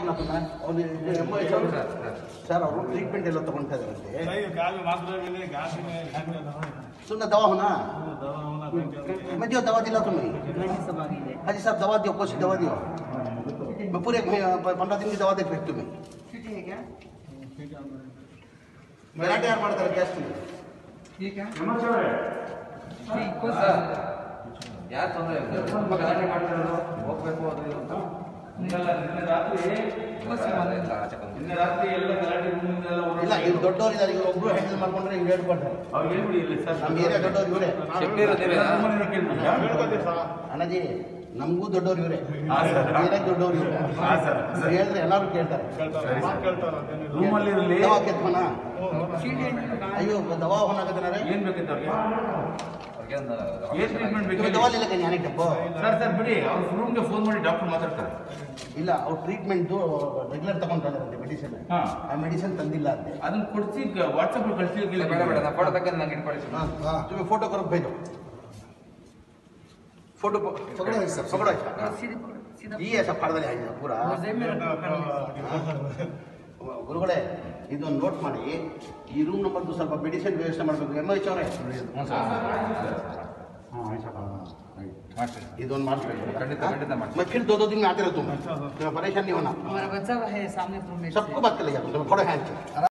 करना तुम्हें और एम आई सर और ट्रीटमेंट ಎಲ್ಲ ತಗೊಂತಾ ಇದಾರಂತೆ गाल में मास्क लगा ले गाल में घर में दवा सुनना दवा होना दवा होना बैंक मैं दियो दवा दिला तुम्हें सब आ गई हाजी साहब दवा दियो कुछ दवा दियो मैं पूरे पंद्रह दिन की दवा दे फिर तुम्हें ठीक है क्या ಗಲಾಟೆ ಯಾರು ಮಾಡ್ತಾರೆ ಗ್ಯಾಸ್ ठीक है ಯಾರು ತೊಂದರೆ ಇಲ್ಲ ತುಂಬ ಗಲಾಟೆ ಮಾಡ್ತಿರೋದು ಹೋಗ್ಬೇಕು ಅದು ಇದು ಅಂತ ನಿನ್ನೆ ರಾತ್ರಿ ಇಲ್ಲ ಆಚೆ ಬಂದು ನಿನ್ನೆ ರಾತ್ರಿ ಎಲ್ಲ ಗಲಾಟೆ ರೂಮಿಂದ ಎಲ್ಲ ಇಲ್ಲ ಇವ್ರು ದೊಡ್ಡವ್ರು ಇದ್ದಾರೆ ಇವ್ರು ಒಬ್ರು ಹ್ಯಾಂಡಲ್ ಮಾಡ್ಕೊಂಡ್ರೆ ಇವ್ರು ಹೇಳ್ಕೊಳ್ತಾರೆ ಅವ್ರು ಹೇಳ್ಬಿಡಿ ಇಲ್ಲಿ ಸರ್ ನಮ್ಮ ಏರಿಯಾ ದೊಡ್ಡವ್ರು ಇವರೇ ಶಕ್ತಿ ಇರೋದೇವೆ ಅಣ್ಣಜಿ ನಮಗೂ ದೊಡ್ಡವ್ರು ಇವರೇ ಹಾ, ಸರ್. ಏರಿಯಾಗೆ ದೊಡ್ಡವ್ರು ಇವರೇ ಹಾ, ಸರ್. ಹೇಳಿದ್ರೆ ಎಲ್ಲರೂ ಕೇಳ್ತಾರೆ ರೂಮಲ್ಲಿ ಇರಲಿ ದವಾ ಕೆತ್ಮನ ಅಯ್ಯೋ ದವಾ ಹೋನಾಗದನಾರೆ ಏನ್ ಬೇಕಿತ್ತು ಅವ್ರಿಗೆ ಅವ್ರಿಗೆ ಒಂದು ಏನ್ ಟ್ರೀಟ್ಮೆಂಟ್ ಬೇಕು ನೀವು ದವಾ ಇಲ್ಲ ಜ್ಞಾನ ಡಬ್ಬು ಸರ್ ಸರ್ ಬಿಡಿ ಅವ್ರ ರೂಮ್ಗೆ ಫೋನ್ ಮಾಡಿ ಡಾಕ್ಟರ್ ಮಾತಾಡ್ತಾರೆ ಇಲ್ಲ ಅವ್ರು ಟ್ರೀಟ್ಮೆಂಟು ರೆಗ್ಯುಲರ್ ತಗೊಂತಾರೆ ಮೆಡಿಸಿನ್ ಹಾ. ಆ ಮೆಡಿಸಿನ್ ತಂದಿಲ್ಲ ಅಂತೆ ಅದನ್ನ ಕೊಡ್ಸಿ ವಾಟ್ಸಪ್ ಕಳಿಸಿ ಇಲ್ಲ, ಬೇಡ ಬೇಡ ನಾ ಫೋಟೋ ತಕ್ಕಂಡು ನಂಗೆ ಇಟ್ಕೊಳ್ಳಿ तुम्हें फोटो करो भेजो फोटो प- पकड़ो ऐसा पकड़ो ऐसा सीधे सीधा ये ऐसा फाड़ दे पूरा जेब में रखो ಗುರುಗಳೇ ಇದೊಂದು ನೋಟ್ ಮಾಡಿ ಈ ರೂಮ್ ನಂಬರ್ದು ಸ್ವಲ್ಪ ಮೆಡಿಸಿನ್ ವ್ಯವಸ್ಥೆ ಮಾಡಬೇಕು ಎಮ್ ಎಚ್ ಅವರೇ ಹ್ಞೂ ಸರ್ ಮಾಡ್ತೀನಿ ಇದೊಂದು ಮಾಡಿಸ್ಬೇಕು ಖಂಡಿತ, ಖಂಡಿತ ಮಾಡ್ತೀನಿ. मैं फिर दो दो दिन में आते रहो तुम तुम्हें परेशान नहीं होना हमारा बच्चा है सामने रूम में सबको बात कर लिया तुम थोड़े हैंड